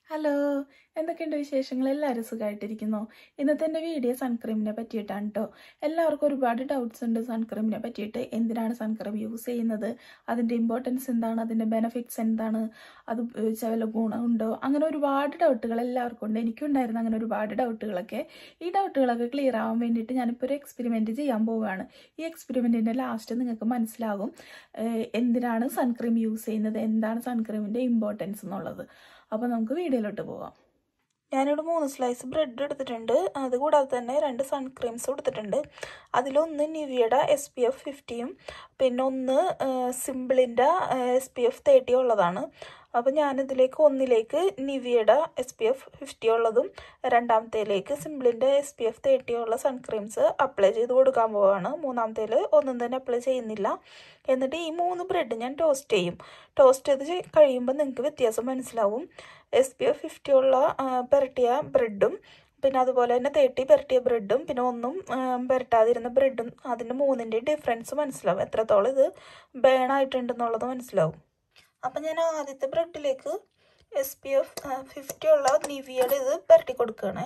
hello എന്തൊക്കെയുണ്ട് വിശേഷങ്ങൾ എല്ലാവരും സുഖമായിട്ടിരിക്കുന്നോ ഇന്നത്തെ എൻ്റെ വീഡിയോ സൺക്രീമിനെ പറ്റിയിട്ടാണ് കേട്ടോ എല്ലാവർക്കും ഒരുപാട് ഡൗട്ട്സ് ഉണ്ട് സൺക്രീമിനെ പറ്റിയിട്ട് എന്തിനാണ് സൺക്രീം യൂസ് ചെയ്യുന്നത് അതിൻ്റെ ഇമ്പോർട്ടൻസ് എന്താണ് അതിൻ്റെ ബെനിഫിറ്റ്സ് എന്താണ് അത് ഉപയോഗിച്ചാൽ വല്ല ഗുണമുണ്ടോ അങ്ങനെ ഒരുപാട് ഡൗട്ടുകൾ എല്ലാവർക്കും ഉണ്ട് എനിക്കുണ്ടായിരുന്നു അങ്ങനെ ഒരുപാട് ഡൗട്ടുകളൊക്കെ ഈ ഡൗട്ടുകളൊക്കെ ക്ലിയർ ആവാൻ വേണ്ടിയിട്ട് ഞാനിപ്പോൾ ഒരു എക്സ്പെരിമെൻറ്റ് ചെയ്യാൻ പോവുകയാണ് ഈ എക്സ്പെരിമെൻറ്റിൻ്റെ ലാസ്റ്റ് നിങ്ങൾക്ക് മനസ്സിലാകും ഏഹ് എന്തിനാണ് സൺക്രീം യൂസ് ചെയ്യുന്നത് എന്താണ് സൺക്രീമിൻ്റെ ഇമ്പോർട്ടൻസ് എന്നുള്ളത് അപ്പോൾ നമുക്ക് വീഡിയോയിലോട്ട് പോകാം ഞാനിവിടെ മൂന്ന് സ്ലൈസ് ബ്രെഡ് എടുത്തിട്ടുണ്ട് അതുകൂടാതെ തന്നെ രണ്ട് സൺക്രീംസ് എടുത്തിട്ടുണ്ട് അതിലൊന്ന് നിവിയുടെ എസ് പി എഫ് ഫിഫ്റ്റിയും പിന്നെ ഒന്ന് സിമ്പിളിൻ്റെ എസ് പി എഫ് തേർട്ടി ഉള്ളതാണ് അപ്പോൾ ഞാനിതിലേക്ക് ഒന്നിലേക്ക് നിവിയുടെ എസ് പി എഫ് ഫിഫ്റ്റി ഉള്ളതും രണ്ടാമത്തേലേക്ക് സിമ്പിളിൻ്റെ എസ് പി എഫ് തേർട്ടി ഉള്ള സൺക്രീംസ് അപ്ലൈ ചെയ്ത് കൊടുക്കാൻ പോവുകയാണ് മൂന്നാമത്തേൽ ഒന്നും തന്നെ അപ്ലൈ ചെയ്യുന്നില്ല എന്നിട്ട് ഈ മൂന്ന് ബ്രെഡ് ഞാൻ ടോസ്റ്റ് ചെയ്യും ടോസ്റ്റ് ചെയ്ത് ചെയ്- കഴിയുമ്പോൾ നിങ്ങൾക്ക് വ്യത്യാസം മനസ്സിലാവും എസ് പി എഫ് ഫിഫ്റ്റി ഉള്ള ആ, പെരട്ടിയ ബ്രെഡും പിന്നെ അതുപോലെ തന്നെ തേർട്ടി പെരട്ടിയ ബ്രെഡും പിന്നെ ഒന്നും ആ, പെരട്ടാതിരുന്ന ബ്രെഡും അതിൻ്റെ മൂന്നിൻ്റെയും ഡിഫറൻസ് മനസ്സിലാവും എത്രത്തോളം ഇത് ബേൺ ആയിട്ടുണ്ടെന്നുള്ളത് മനസ്സിലാവും അപ്പം ഞാൻ ആദ്യത്തെ ബ്രെഡിലേക്ക് എസ് പി എഫ് ഫിഫ്റ്റി ഉള്ള നിവിയുടെ ഇത് പെരട്ടി കൊടുക്കുകയാണേ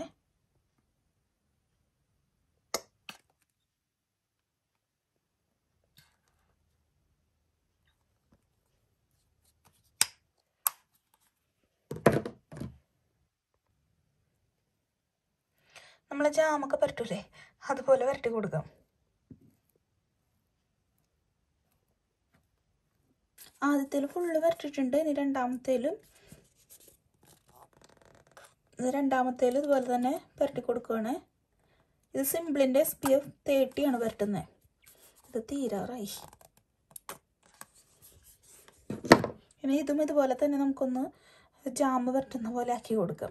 നമ്മൾ ജാമൊക്കെ പരട്ടൂലേ അതുപോലെ വരട്ടി കൊടുക്കാം ആദ്യത്തേൽ ഫുള്ള് വരട്ടിട്ടുണ്ട് ഇനി രണ്ടാമത്തേലും ഇത് രണ്ടാമത്തേലും ഇതുപോലെ തന്നെ പുരട്ടി കൊടുക്കുകയാണ് ഇത് സിമ്പിളിൻ്റെ എസ് പി എഫ് തേർട്ടി ആണ് പുരട്ടുന്നത് ഇത് തീരാറായി ഇനി ഇതും ഇതുപോലെ തന്നെ നമുക്കൊന്ന് ജാമ് പുരട്ടുന്ന പോലെ ആക്കി കൊടുക്കാം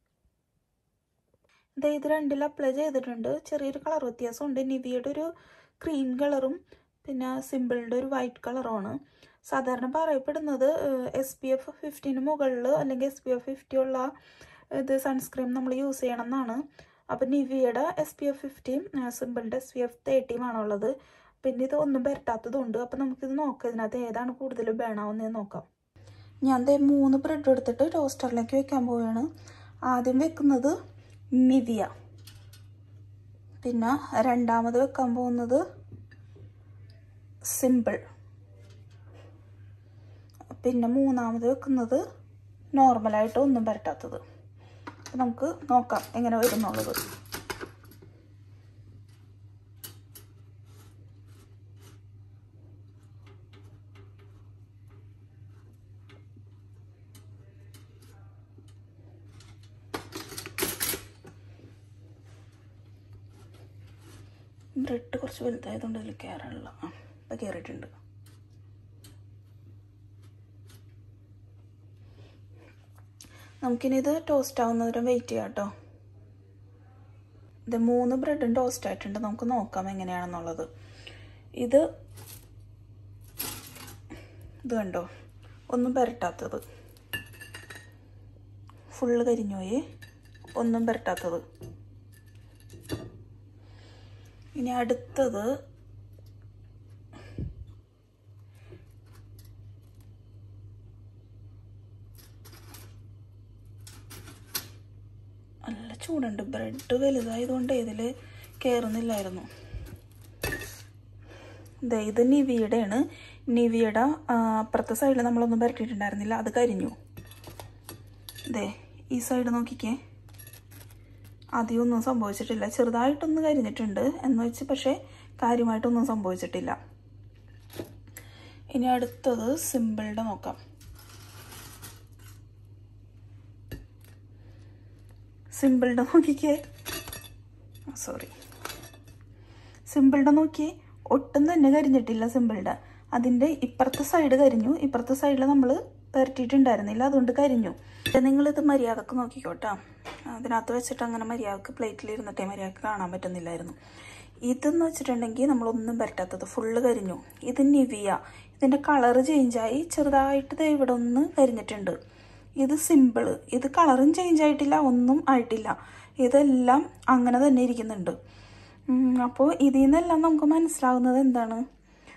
ദേ ഇത് രണ്ടിൽ അപ്ലൈ ചെയ്തിട്ടുണ്ട് ചെറിയൊരു കളർ വ്യത്യാസമുണ്ട് നിവിയുടെ ഒരു ക്രീം കളറും പിന്നെ സിമ്പിളിൻ്റെ ഒരു വൈറ്റ് കളറുമാണ് സാധാരണ പറയപ്പെടുന്നത് എസ് പി എഫ് ഫിഫ്റ്റീന് മുകളിൽ അല്ലെങ്കിൽ എസ് പി എഫ് ഫിഫ്റ്റി ഉള്ള ഇത് സൺസ്ക്രീൻ നമ്മൾ യൂസ് ചെയ്യണം എന്നാണ് അപ്പം നിവിയുടെ എസ് പി എഫ് ഫിഫ്റ്റിയും സിമ്പിളിൻ്റെ എസ് പി എഫ് തേർട്ടിയും ആണുള്ളത് പിന്നെ ഇത് ഒന്നും പരട്ടാത്തതുണ്ട് അപ്പം നമുക്കിത് നോക്കാം ഇതിനകത്ത് ഏതാണ് കൂടുതൽ വേണമെന്ന് നോക്കാം ഞാൻ ദേ മൂന്ന് ബ്രെഡ് എടുത്തിട്ട് ടോസ്റ്ററിലേക്ക് വെക്കാൻ പോവുകയാണ് ആദ്യം വെക്കുന്നത് നിവിയ പിന്നെ രണ്ടാമത് വെക്കാൻ പോകുന്നത് സിമ്പിൾ പിന്നെ മൂന്നാമത് വെക്കുന്നത് നോർമലായിട്ട് ഒന്നും പരട്ടാത്തത് അപ്പം നമുക്ക് നോക്കാം എങ്ങനെ വരുന്നുള്ളത് ബ്രെഡ് കുറച്ച് വലുതായതുകൊണ്ട് ഇതിൽ കയറാനുള്ള ആ ഇപ്പം കയറിയിട്ടുണ്ട് നമുക്കിനി ഇത് ടോസ്റ്റ് ആവുന്നവരെ വെയിറ്റ് ചെയ്യാം കേട്ടോ ഇത് മൂന്ന് ബ്രെഡും ടോസ്റ്റ് ആയിട്ടുണ്ട് നമുക്ക് നോക്കാം എങ്ങനെയാണെന്നുള്ളത് ഇത് ഇത് കണ്ടോ ഒന്നും പുരട്ടാത്തത് ഫുള്ള് കരിഞ്ഞുപോയി ഒന്നും പുരട്ടാത്തത് ഇനി അടുത്തത് നല്ല ചൂടുണ്ട് ബ്രെഡ് വലുതായതുകൊണ്ട് ഇതിൽ കയറുന്നില്ലായിരുന്നു ദേ ഇത് നിവിയുടെയാണ് നിവിയുടെ ആ, അപ്പുറത്തെ സൈഡിൽ നമ്മളൊന്നും പരട്ടിയിട്ടുണ്ടായിരുന്നില്ല അത് കരിഞ്ഞു ദേ ഈ സൈഡ് നോക്കിക്കേ അധികമൊന്നും സംഭവിച്ചിട്ടില്ല ചെറുതായിട്ടൊന്ന് കരിഞ്ഞിട്ടുണ്ട് എന്ന് വെച്ച് പക്ഷേ കാര്യമായിട്ടൊന്നും സംഭവിച്ചിട്ടില്ല ഇനി അടുത്തത് സിമ്പിളുടെ നോക്കാം സിമ്പിളുടെ നോക്കിക്കേ സോറി സിമ്പിളുടെ നോക്കി ഒട്ടും തന്നെ കരിഞ്ഞിട്ടില്ല സിമ്പിളുടെ അതിൻ്റെ ഇപ്പുറത്തെ സൈഡ് കരിഞ്ഞു ഇപ്പുറത്തെ സൈഡിൽ നമ്മൾ പരട്ടിയിട്ടുണ്ടായിരുന്നില്ല അതുകൊണ്ട് കരിഞ്ഞു ഇത് നിങ്ങളിത് മര്യാദക്ക് നോക്കിക്കോട്ടോ അതിനകത്ത് വെച്ചിട്ട് അങ്ങനെ മര്യാദക്ക് പ്ലേറ്റിൽ ഇരുന്നിട്ടേ മര്യാദക്ക് കാണാൻ പറ്റുന്നില്ലായിരുന്നു ഇതെന്ന് വെച്ചിട്ടുണ്ടെങ്കിൽ നമ്മളൊന്നും പരട്ടാത്തത് ഫുള്ള് കരിഞ്ഞു ഇത് നിവിയ ഇതിൻ്റെ കളറ് ചേഞ്ചായി ചെറുതായിട്ട് ദേ ഇവിടെ ഒന്ന് കരിഞ്ഞിട്ടുണ്ട് ഇത് സിമ്പിള് ഇത് കളറും ചേഞ്ച് ആയിട്ടില്ല ഒന്നും ആയിട്ടില്ല ഇതെല്ലാം അങ്ങനെ തന്നെ ഇരിക്കുന്നുണ്ട് അപ്പോൾ ഇതിൽ നിന്നെല്ലാം നമുക്ക് മനസ്സിലാവുന്നത് എന്താണ്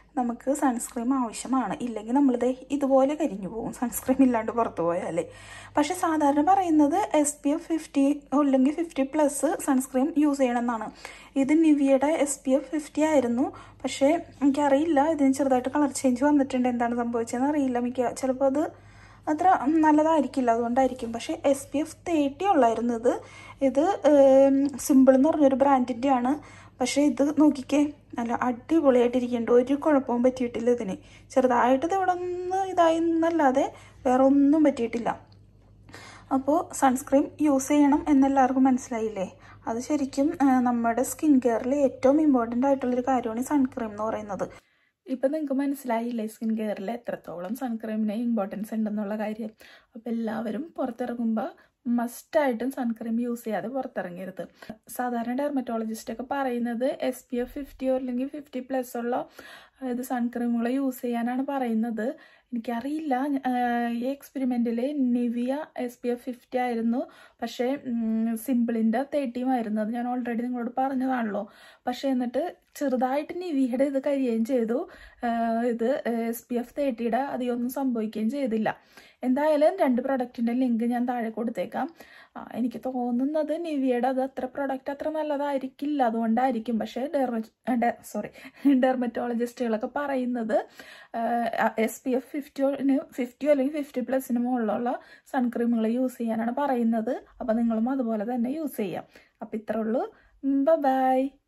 നമുക്ക് സൺസ്ക്രീം ആവശ്യമാണ് ഇല്ലെങ്കിൽ നമ്മളിത് ഇതുപോലെ കരിഞ്ഞു പോകും സൺസ്ക്രീം ഇല്ലാണ്ട് പുറത്തു പോയാലേ പക്ഷെ സാധാരണ പറയുന്നത് എസ് പി എഫ് ഫിഫ്റ്റി അല്ലെങ്കിൽ ഫിഫ്റ്റി പ്ലസ് സൺസ്ക്രീം യൂസ് ചെയ്യണമെന്നാണ് ഇത് നിവിയുടെ എസ് പി എഫ് ഫിഫ്റ്റി ആയിരുന്നു പക്ഷേ എനിക്കറിയില്ല ഇതിന് ചെറുതായിട്ട് കളർ ചേഞ്ച് വന്നിട്ടുണ്ട് എന്താണ് സംഭവിച്ചതെന്ന് അറിയില്ല മിക്ക ചിലപ്പോൾ അത് അത്ര നല്ലതായിരിക്കില്ല അതുകൊണ്ടായിരിക്കും പക്ഷേ എസ് പി എഫ് തേർട്ടി ഉള്ളായിരുന്നു ഇത് ഇത് സിമ്പിൾ എന്ന് പറഞ്ഞൊരു ബ്രാൻഡിൻ്റെ ആണ് പക്ഷേ ഇത് നോക്കിക്കേ നല്ല അടിപൊളിയായിട്ടിരിക്കുന്നുണ്ട് ഒരു കുഴപ്പവും പറ്റിയിട്ടില്ല ഇതിന് ചെറുതായിട്ട് ഇത് ഇവിടെ ഒന്ന് ഇതായി എന്നല്ലാതെ വേറെ ഒന്നും പറ്റിയിട്ടില്ല അപ്പോൾ സൺസ്ക്രീൻ യൂസ് ചെയ്യണം എന്നെല്ലാവർക്കും മനസ്സിലായില്ലേ അത് ശരിക്കും നമ്മുടെ സ്കിൻ കെയറിൽ ഏറ്റവും ഇമ്പോർട്ടൻ്റ് ആയിട്ടുള്ളൊരു കാര്യമാണ് ഈ സൺക്രീം എന്ന് പറയുന്നത് ഇപ്പം നിങ്ങൾക്ക് മനസ്സിലായില്ലേ സ്കിൻ കെയറിൽ എത്രത്തോളം സൺക്രീമിന് ഇമ്പോർട്ടൻസ് ഉണ്ടെന്നുള്ള കാര്യം അപ്പോൾ എല്ലാവരും പുറത്തിറങ്ങുമ്പോൾ മസ്റ്റായിട്ടും സൺക്രീം യൂസ് ചെയ്യാതെ പുറത്തിറങ്ങരുത് സാധാരണ ഡെർമറ്റോളജിസ്റ്റ് ഒക്കെ പറയുന്നത് എസ് പി എഫ് ഫിഫ്റ്റിയോ അല്ലെങ്കിൽ ഫിഫ്റ്റി പ്ലസ് ഉള്ള ഇത് സൺക്രീമുകൾ യൂസ് ചെയ്യാനാണ് പറയുന്നത് എനിക്കറിയില്ല ഈ എക്സ്പെരിമെൻറ്റിൽ Nivea S P F fifty ആയിരുന്നു പക്ഷേ സിമ്പിളിൻ്റെ തേർട്ടിയും ആയിരുന്നു അത് ഞാൻ ഓൾറെഡി നിങ്ങളോട് പറഞ്ഞതാണല്ലോ പക്ഷേ എന്നിട്ട് ചെറുതായിട്ട് നിവിയുടെ ഇത് കരിയുകയും ചെയ്തു ഇത് എസ് പി എഫ് തേർട്ടിയുടെ അധികമൊന്നും സംഭവിക്കുകയും ചെയ്തില്ല എന്തായാലും രണ്ട് പ്രൊഡക്റ്റിൻ്റെ ലിങ്ക് ഞാൻ താഴെ കൊടുത്തേക്കാം എനിക്ക് തോന്നുന്നത് നിവിയുടെ അത് അത്ര പ്രൊഡക്റ്റ് അത്ര നല്ലതായിരിക്കില്ല അതുകൊണ്ടായിരിക്കും പക്ഷേ ഡെർമ സോറി ഡെർമറ്റോളജിസ്റ്റുകളൊക്കെ പറയുന്നത് എസ് പി എഫ് ഫിഫ്റ്റിയോന് ഫിഫ്റ്റിയോ അല്ലെങ്കിൽ ഫിഫ്റ്റി പ്ലസിന് മുകളിലുള്ള സൺക്രീമുകൾ യൂസ് ചെയ്യാനാണ് പറയുന്നത് അപ്പോൾ നിങ്ങളും അതുപോലെ തന്നെ യൂസ് ചെയ്യാം അപ്പോൾ ഇത്രേ ഉള്ളൂ ബൈ